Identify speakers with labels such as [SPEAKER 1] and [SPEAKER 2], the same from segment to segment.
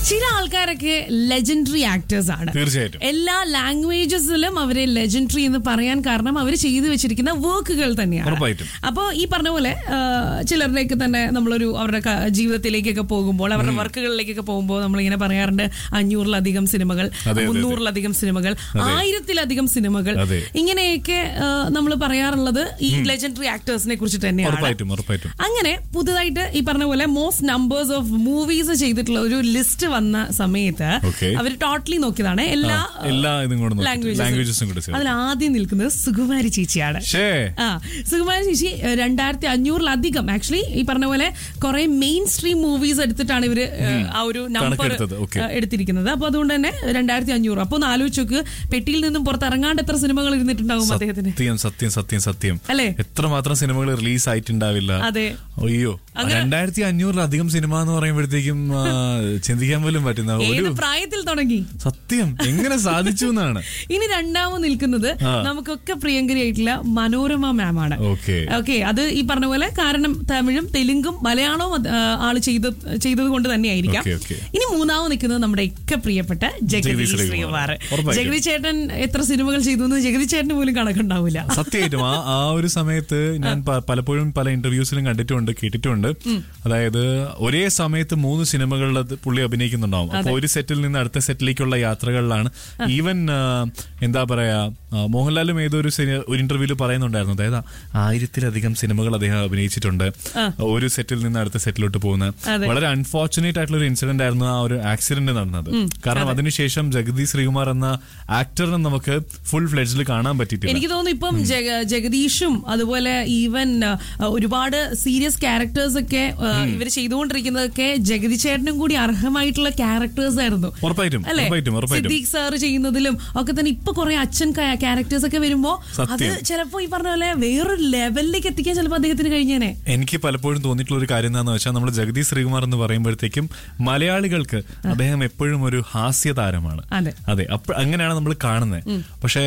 [SPEAKER 1] ചില ആൾക്കാരൊക്കെ legendary actors ആണ്
[SPEAKER 2] തീർച്ചയായിട്ടും
[SPEAKER 1] എല്ലാ ലാംഗ്വേജസിലും അവരെ ലെജൻഡറി എന്ന് പറയാൻ കാരണം അവർ ചെയ്തു വെച്ചിരിക്കുന്ന വർക്കുകൾ തന്നെയാണ്
[SPEAKER 2] ഉറപ്പായിട്ടും.
[SPEAKER 1] അപ്പോൾ ഈ പറഞ്ഞ പോലെ ആ, ചിലരുടെയൊക്കെ തന്നെ നമ്മളൊരു അവരുടെ ക- ജീവിതത്തിലേക്കൊക്കെ പോകുമ്പോൾ അവരുടെ വർക്കുകളിലേക്കൊക്കെ പോകുമ്പോൾ നമ്മളിങ്ങനെ പറയാറുണ്ട് അഞ്ഞൂറിലധികം സിനിമകൾ
[SPEAKER 2] അതെ, അതെ.
[SPEAKER 1] മുന്നൂറിലധികം സിനിമകൾ ആയിരത്തിലധികം സിനിമകൾ
[SPEAKER 2] അതെ.
[SPEAKER 1] ഇങ്ങനെയൊക്കെ നമ്മൾ പറയാറുള്ളത് ഈ ലെജൻഡറി ആക്ടേഴ്സിനെ കുറിച്ച് തന്നെയാണ്
[SPEAKER 2] ഉറപ്പായിട്ടും ഉറപ്പായിട്ടും
[SPEAKER 1] അങ്ങനെ പുതുതായിട്ട് ഈ പറഞ്ഞ പോലെ മോസ്റ്റ് നമ്പേഴ്സ് ഓഫ് മൂവീസ് ചെയ്തിട്ടുള്ള ഒരു ലിസ്റ്റ് വന്ന സമയത്ത്
[SPEAKER 2] Okay.
[SPEAKER 1] അവർ ടോട്ടലി നോക്കിയതാണ് എല്ലാ
[SPEAKER 2] എല്ലാ ഇതും കൂടെ നോക്കിയിട്ട്,
[SPEAKER 1] ലാംഗ്വേജസും
[SPEAKER 2] ലാംഗ്വേജസും കൂടെ ചേർത്ത്.
[SPEAKER 1] അതിൽ ആദ്യം നിൽക്കുന്നത് സുകുമാരി ചേച്ചിയാണ്
[SPEAKER 2] ഷേ
[SPEAKER 1] ആ സുകുമാരി ചേച്ചി ഏഹ്, രണ്ടായിരത്തി അഞ്ഞൂറിലധികം ആക്ച്വലി ഈ പറഞ്ഞ പോലെ കുറെ മെയിൻ സ്ട്രീം മൂവീസ് എടുത്തിട്ടാണ് ഇവര് ഏഹ്, ആ ഒരു നമ്പർ
[SPEAKER 2] കണക്കെടുത്തത്, okay.
[SPEAKER 1] എടുത്തിരിക്കുന്നത് അപ്പൊ അതുകൊണ്ട് തന്നെ രണ്ടായിരത്തി അഞ്ഞൂറ് അപ്പൊ ഒന്ന് ആലോചിച്ച് നോക്ക് പെട്ടിയിൽ നിന്നും പുറത്തിറങ്ങാണ്ട് എത്ര സിനിമകൾ ഇരുന്നിട്ടുണ്ടാവും അദ്ദേഹത്തിന്
[SPEAKER 2] സത്യം സത്യം സത്യം സത്യം
[SPEAKER 1] അല്ലേ?
[SPEAKER 2] എത്രമാത്രം സിനിമകൾ റിലീസ് ആയിട്ടുണ്ടാവില്ല
[SPEAKER 1] അതെ.
[SPEAKER 2] അയ്യോ രണ്ടായിരത്തി അഞ്ഞൂറിലധികം സിനിമ എന്ന് പറയുമ്പോഴത്തേക്കും ആ, ചിന്തിക്കാൻ പോലും പറ്റുന്ന ഒരു
[SPEAKER 1] ഏത് പ്രായത്തിൽ തുടങ്ങി
[SPEAKER 2] സത്യം എങ്ങനെ സാധിച്ചു എന്നാണ്
[SPEAKER 1] ഇനി രണ്ടാമത് നിൽക്കുന്നത്
[SPEAKER 2] ആ.
[SPEAKER 1] നമുക്കൊക്കെ പ്രിയങ്കരിയായിട്ടുള്ള മനോരമ മാം ആണ്
[SPEAKER 2] ഓക്കെ
[SPEAKER 1] ഓക്കെ അത് ഈ പറഞ്ഞ പോലെ കാരണം തമിഴും തെലുങ്കും മലയാളവും അത്, ആ, ആള് ചെയ്ത് ചെയ്തത് കൊണ്ട് തന്നെയായിരിക്കാം
[SPEAKER 2] ഓക്കെ, ഓക്കെ.
[SPEAKER 1] ഇനി മൂന്നാമത് നിൽക്കുന്നത് നമ്മുടെ ഒക്കെ പ്രിയപ്പെട്ട ജഗതി
[SPEAKER 2] ജഗതി
[SPEAKER 1] ശ്രീകുമാർ
[SPEAKER 2] ശ്രീകുമാർ. ഉറപ്പായിട്ടും.
[SPEAKER 1] ജഗതി ചേട്ടൻ എത്ര സിനിമകൾ ചെയ്തു എന്ന് ജഗതി ചേട്ടന് പോലും കണക്കുണ്ടാവില്ല
[SPEAKER 2] സത്യമായിട്ടും ആ ആ ഒരു സമയത്ത് ഞാൻ പ- പലപ്പോഴും പല ഇന്റർവ്യൂസിലും കണ്ടിട്ടുണ്ട് കേട്ടിട്ടുണ്ട് അതായത് ഒരേ സമയത്ത് മൂന്ന് സിനിമകളിൽ അത് പുള്ളി അഭിനയിക്കുന്നുണ്ടാവും അപ്പൊ ഒരു സെറ്റിൽ നിന്ന് അടുത്ത സെറ്റിലേക്കുള്ള യാത്രകളിലാണ് ഈവൻ ആ, എന്താ പറയാ ആ, മോഹൻലാലും ഏതൊരു സിനി- ഒരു ഇന്റർവ്യൂവിൽ പറയുന്നുണ്ടായിരുന്നു അതായത് ആയിരത്തിലധികം സിനിമകൾ അദ്ദേഹം അഭിനയിച്ചിട്ടുണ്ട് ഒരു സെറ്റിൽ നിന്ന് അടുത്ത സെറ്റിലോട്ട് പോകുന്ന
[SPEAKER 1] അതെ.
[SPEAKER 2] വളരെ അൺഫോർച്ചുനേറ്റ് ആയിട്ടുള്ള ഒരു ഇൻസിഡന്റ് ആയിരുന്നു ആ ഒരു ആക്സിഡന്റ് നടന്നത് കാരണം അതിനുശേഷം ജഗതി ശ്രീകുമാർ എന്ന ആക്ടറിനെ നമുക്ക് ഫുൾ ഫ്ലെഡ്ജിൽ കാണാൻ പറ്റിയിട്ടില്ല
[SPEAKER 1] എനിക്ക് തോന്നുന്നു ഇപ്പം ജഗ- ജഗദീഷും അതുപോലെ ഈവൻ ഒരുപാട് സീരിയസ് ക്യാരക്ടേഴ്സ് ഒക്കെ ഇവർ ചെയ്തുകൊണ്ടിരിക്കുന്നതൊക്കെ ജഗതി ചേട്ടനും കൂടി അർഹമായിട്ടുള്ള ക്യാരക്ടേഴ്സ് ആയിരുന്നു
[SPEAKER 2] ഉറപ്പായിട്ടും
[SPEAKER 1] അല്ലേ
[SPEAKER 2] ഉറപ്പായിട്ടും ഉറപ്പായിട്ടും
[SPEAKER 1] സിദ്ദീഖ് സാർ ചെയ്യുന്നതിലും ഒക്കെ തന്നെ ഇപ്പൊ കുറെ അച്ഛൻ ക്യാരക്ടേഴ്സ് ഒക്കെ വരുമ്പോ അത്
[SPEAKER 2] സത്യം.
[SPEAKER 1] ചിലപ്പോ ഈ പറഞ്ഞ പോലെ വേറൊരു ലെവലിലേക്ക് എത്തിക്കാൻ ചിലപ്പോ അദ്ദേഹത്തിന് കഴിഞ്ഞേനെ
[SPEAKER 2] എനിക്ക് പലപ്പോഴും തോന്നിയിട്ടുള്ള ഒരു കാര്യം എന്താണെന്ന് വെച്ചാൽ നമ്മൾ ജഗദീഷ് ശ്രീകുമാർ എന്ന് പറയുമ്പോഴത്തേക്കും മലയാളികൾക്ക് അദ്ദേഹം എപ്പോഴും ഒരു ഹാസ്യ താരമാണ്
[SPEAKER 1] അതെ.
[SPEAKER 2] അതെ അപ്പ അങ്ങനെയാണ് നമ്മൾ കാണുന്നത് പക്ഷേ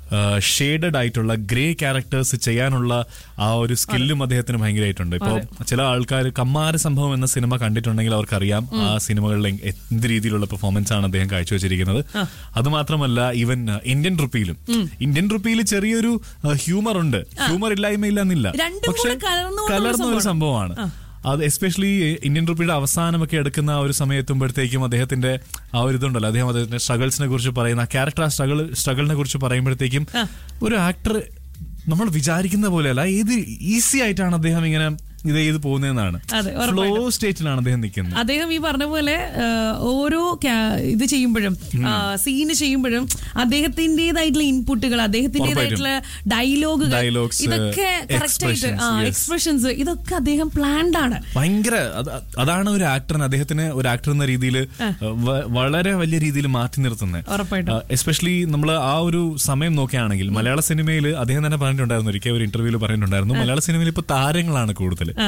[SPEAKER 2] ഷെയ്ഡഡ് ആയിട്ടുള്ള ഗ്രേ ക്യാരക്ടേഴ്സ് ചെയ്യാനുള്ള ആ ഒരു സ്കില്ലും അദ്ദേഹത്തിന് ഭയങ്കരമായിട്ടുണ്ട് ഇപ്പോൾ ചില ആൾക്കാർ കമ്മാര സംഭവം എന്ന സിനിമ കണ്ടിട്ടുണ്ടെങ്കിൽ അവർക്കറിയാം ആ സിനിമകളിൽ എ- എന്ത് രീതിയിലുള്ള പെർഫോമൻസ് ആണ് അദ്ദേഹം കാഴ്ചവെച്ചിരിക്കുന്നത് അതുമാത്രമല്ല ഈവൻ ഇന്ത്യൻ റുപ്പിയിലും ഇന്ത്യൻ റുപ്പിയിൽ ചെറിയൊരു ഹ്യൂമർ ഉണ്ട് ഹ്യൂമർ ഇല്ലായ്മയില്ല എന്നില്ല
[SPEAKER 1] രണ്ടും
[SPEAKER 2] പക്ഷെ
[SPEAKER 1] കൂടെ കലർന്നുകൊണ്ടുള്ള
[SPEAKER 2] കലർന്ന ഒരു സംഭവമാണ് അത് എസ്പെഷ്യലി ഇന്ത്യൻ റുപ്പിയുടെ അവസാനമൊക്കെ എടുക്കുന്ന ആ ഒരു സമയത്തുമ്പോഴത്തേക്കും അദ്ദേഹത്തിന്റെ ആ ഒരു ഇതുണ്ടല്ലോ അദ്ദേഹം അദ്ദേഹത്തിന്റെ സ്ട്രഗിൾസിനെ കുറിച്ച് പറയുന്ന ക്യാരക്ടർ ആ സ്ട്രഗിൾ സ്ട്രഗിളിനെ കുറിച്ച് പറയുമ്പോഴത്തേക്കും ഒരു ആക്ടർ നമ്മൾ വിചാരിക്കുന്ന പോലെയല്ല ഏത് ഈസി ആയിട്ടാണ് അദ്ദേഹം ഇങ്ങനെ ഇത് ചെയ്ത് പോകുന്നതെന്നാണ്
[SPEAKER 1] അതെ,
[SPEAKER 2] ഫ്ലോ സ്റ്റേറ്റിലാണ് അദ്ദേഹം നിൽക്കുന്നത്
[SPEAKER 1] അദ്ദേഹം ഈ പറഞ്ഞ പോലെ ആ, ഓരോ ക്യാ- ഇത് ചെയ്യുമ്പോഴും സീന് ചെയ്യുമ്പോഴും അദ്ദേഹത്തിന്റേതായിട്ടുള്ള ഇൻപുട്ടുകൾ അദ്ദേഹത്തിന്റേതായിട്ടുള്ള ഡയലോഗുകൾ
[SPEAKER 2] Dialogues,
[SPEAKER 1] ഇതൊക്കെ കറക്റ്റ് ആയിട്ട്
[SPEAKER 2] expressions, yes.
[SPEAKER 1] എക്സ്പ്രഷൻസ് ഇതൊക്കെ അദ്ദേഹം പ്ലാൻഡ് ആണ്
[SPEAKER 2] ഭയങ്കര അത് അതാണ് ഒരു ആക്ടറിന് അദ്ദേഹത്തിന് ഒരു ആക്ടർ എന്ന രീതിയിൽ വളരെ വലിയ രീതിയിൽ മാറ്റി നിർത്തുന്നത്
[SPEAKER 1] ഉറപ്പായിട്ടും
[SPEAKER 2] എസ്പെഷ്യലി നമ്മൾ ആ ഒരു സമയം നോക്കുകയാണെങ്കിൽ മലയാള സിനിമയിൽ അദ്ദേഹം തന്നെ പറഞ്ഞിട്ടുണ്ടായിരുന്നു ഒരിക്കൽ ഒരു ഇന്റർവ്യൂവിൽ പറഞ്ഞിട്ടുണ്ടായിരുന്നു മലയാള സിനിമയിൽ ഇപ്പൊ താരങ്ങളാണ് കൂടുതൽ
[SPEAKER 1] ആ.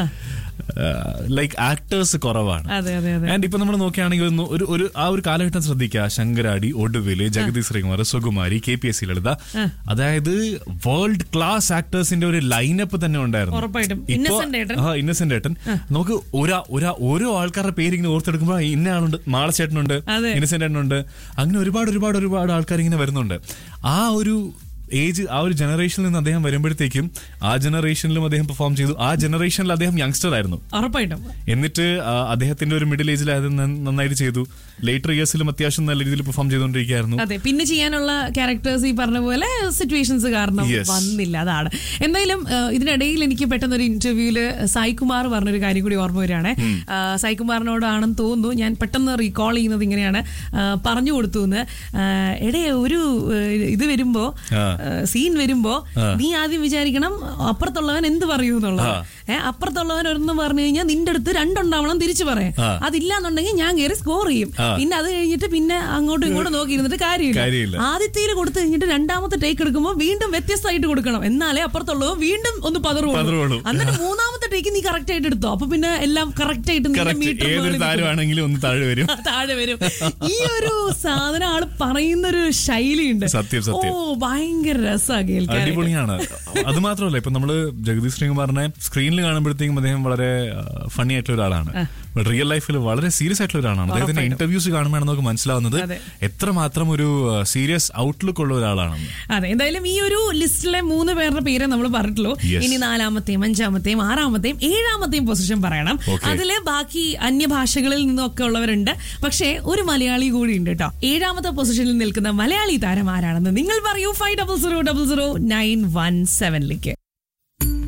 [SPEAKER 2] ലൈക്ക് ആക്ടേഴ്സ് കുറവാണ്
[SPEAKER 1] അതെ അതെ അതെ
[SPEAKER 2] ആൻഡ് ഇപ്പൊ നമ്മൾ നോക്കുകയാണെങ്കിൽ ഒന്ന് ഒരു ഒരു ആ ഒരു കാലഘട്ടം ശ്രദ്ധിക്കുക Sankaradi Oduvil Jagathy Sreekumar Sukumari K P S C Lalitha അതായത് വേൾഡ് ക്ലാസ് ആക്ടേഴ്സിന്റെ ഒരു ലൈനപ്പ് തന്നെ ഉണ്ടായിരുന്നു
[SPEAKER 1] ഉറപ്പായിട്ടും.
[SPEAKER 2] ഇപ്പൊ-
[SPEAKER 1] ഇന്നസെന്റ് ഏട്ടൻ.
[SPEAKER 2] ആ ഇന്നസെന്റ് ഏട്ടൻ നമുക്ക് ഒരാ ഒരാ ഓരോ ആൾക്കാരുടെ പേര് ഇങ്ങനെ ഓർത്തെടുക്കുമ്പോൾ ഇന്ന ആളുണ്ട് മാളച്ചേട്ടനുണ്ട്
[SPEAKER 1] അതെ.
[SPEAKER 2] ഇന്നസെന്റ് ഏട്ടനുണ്ട് അങ്ങനെ ഒരുപാട് ഒരുപാട് ഒരുപാട് ആൾക്കാർ ഇങ്ങനെ വരുന്നുണ്ട് ആ ഒരു ഏജ് ആ ഒരു ജനറേഷനിൽ നിന്ന് അദ്ദേഹം വരുമ്പോഴത്തേക്കും ആ ജനറേഷനിലും അദ്ദേഹം പെർഫോം ചെയ്തു ആ ജനറേഷനിൽ അദ്ദേഹം യങ്സ്റ്റർ ആയിരുന്നു
[SPEAKER 1] ഉറപ്പായിട്ടും
[SPEAKER 2] എന്നിട്ട് ആ, അദ്ദേഹത്തിന്റെ ഒരു മിഡിൽ ഏജിൽ അത് നന്ന- നന്നായിട്ട് ചെയ്തു ലേറ്റർ ഇയേഴ്സിലും അത്യാവശ്യം നല്ല രീതിയിൽ പെർഫോം ചെയ്തുകൊണ്ടിരിക്കുകയായിരുന്നു
[SPEAKER 1] അതെ പിന്നെ ചെയ്യാനുള്ള ക്യാരക്ടേഴ്സ് ഈ പറഞ്ഞ പോലെ സിറ്റുവേഷൻസ് കാരണം
[SPEAKER 2] Yes.
[SPEAKER 1] വന്നില്ല അതാണ് എന്തായാലും ആ, ഇതിനിടയിൽ എനിക്ക് പെട്ടെന്ന് ഒരു ഇന്റർവ്യൂല് സായികുമാർ പറഞ്ഞൊരു കാര്യം കൂടി ഓർമ്മ വരികയാണ് ആ, സായികുമാറിനോടാണെന്ന് തോന്നുന്നു ഞാൻ പെട്ടെന്ന് റീകോൾ ചെയ്യുന്നത് ഇങ്ങനെയാണ് ആ, പറഞ്ഞു കൊടുത്തു എന്ന് ആ, എടേ ഒരു ആ, ഇത് വരുമ്പോ
[SPEAKER 2] ആ.
[SPEAKER 1] സീൻ വരുമ്പോ നീ ആദ്യം വിചാരിക്കണം അപ്പുറത്തുള്ളവൻ എന്ത് പറയൂ എന്നുള്ളത്
[SPEAKER 2] ആ.
[SPEAKER 1] ഏഹ് അപ്പുറത്തുള്ളവൻ ഒരെണ്ണം പറഞ്ഞു കഴിഞ്ഞാൽ നിന്റെ അടുത്ത് രണ്ടുണ്ടാവണം തിരിച്ചു പറയാം
[SPEAKER 2] ആ.
[SPEAKER 1] അതില്ലാന്നുണ്ടെങ്കിൽ ഞാൻ കയറി സ്കോർ ചെയ്യും
[SPEAKER 2] ആ.
[SPEAKER 1] പിന്നെ അത് കഴിഞ്ഞിട്ട് പിന്നെ അങ്ങോട്ടും ഇങ്ങോട്ടും നോക്കി ഇരുന്നിട്ട് കാര്യമില്ല
[SPEAKER 2] കാര്യമില്ല.
[SPEAKER 1] ആദ്യത്തേൽ കൊടുത്തു കഴിഞ്ഞിട്ട് രണ്ടാമത്തെ ടേക്ക് എടുക്കുമ്പോൾ വീണ്ടും വ്യത്യസ്തമായിട്ട് കൊടുക്കണം എന്നാലേ അപ്പുറത്തുള്ളവർ വീണ്ടും ഒന്ന് പതറുള്ളൂ
[SPEAKER 2] പതറുള്ളൂ.
[SPEAKER 1] എന്നിട്ട് മൂന്നാമത്തെ ടേക്ക് നീ കറക്റ്റ് ആയിട്ട് എടുത്തോ അപ്പൊ പിന്നെ എല്ലാം കറക്റ്റ് ആയിട്ട് നിന്റെ
[SPEAKER 2] കറക്റ്റ്
[SPEAKER 1] meter
[SPEAKER 2] ഏതൊരു
[SPEAKER 1] മുകളിൽ നിൽക്കും.
[SPEAKER 2] താരമാണെങ്കിലും ഒന്ന് താഴെ വരും
[SPEAKER 1] താഴെ വരും ഈ ഒരു സാധനം ആള് പറയുന്ന ഒരു ശൈലിയുണ്ട്
[SPEAKER 2] സത്യം, സത്യം.
[SPEAKER 1] ഓ ഭയങ്കര ഭയങ്കര രസമാണ് കേൾക്കാൻ
[SPEAKER 2] അടിപൊളിയാണ് അത് മാത്രമല്ല ഇപ്പൊ നമ്മള് ജഗദീഷ് ശ്രീകുമാറിനെ സ്ക്രീനിൽ കാണുമ്പോഴത്തേക്കും അദ്ദേഹം വളരെ ഫണ്ണി ആയിട്ടുള്ള ഒരാളാണ് ബട്ട് റിയൽ ലൈഫിൽ വളരെ സീരിയസ് ആയിട്ടുള്ള ഒരാളാണ് അദ്ദേഹത്തിന്റെ ഇന്റർവ്യൂസ് കാണുമ്പോഴാണ് നമുക്ക് മനസ്സിലാവുന്നത്
[SPEAKER 1] അതെ.
[SPEAKER 2] എത്രമാത്രം ഒരു സീരിയസ് ഔട്ട്ലുക്ക് ഉള്ള ഒരാളാണെന്ന്
[SPEAKER 1] അതെ എന്തായാലും ഈ ഒരു ലിസ്റ്റിലെ മൂന്ന് പേരുടെ പേരെ നമ്മൾ പറഞ്ഞിട്ടുള്ളൂ
[SPEAKER 2] Yes.
[SPEAKER 1] ഇനി നാലാമത്തെയും അഞ്ചാമത്തെയും ആറാമത്തെയും ഏഴാമത്തെയും പൊസിഷൻ പറയണം
[SPEAKER 2] Okay.
[SPEAKER 1] അതില് ബാക്കി അന്യഭാഷകളിൽ നിന്നൊക്കെ ഉള്ളവരുണ്ട് പക്ഷേ ഒരു മലയാളി കൂടി ഉണ്ട് കേട്ടോ ഏഴാമത്തെ പൊസിഷനിൽ നിൽക്കുന്ന മലയാളി താരം ആരാണെന്ന് നിങ്ങൾ പറയൂ five double zero double zero nine one സെവനിലേക്ക്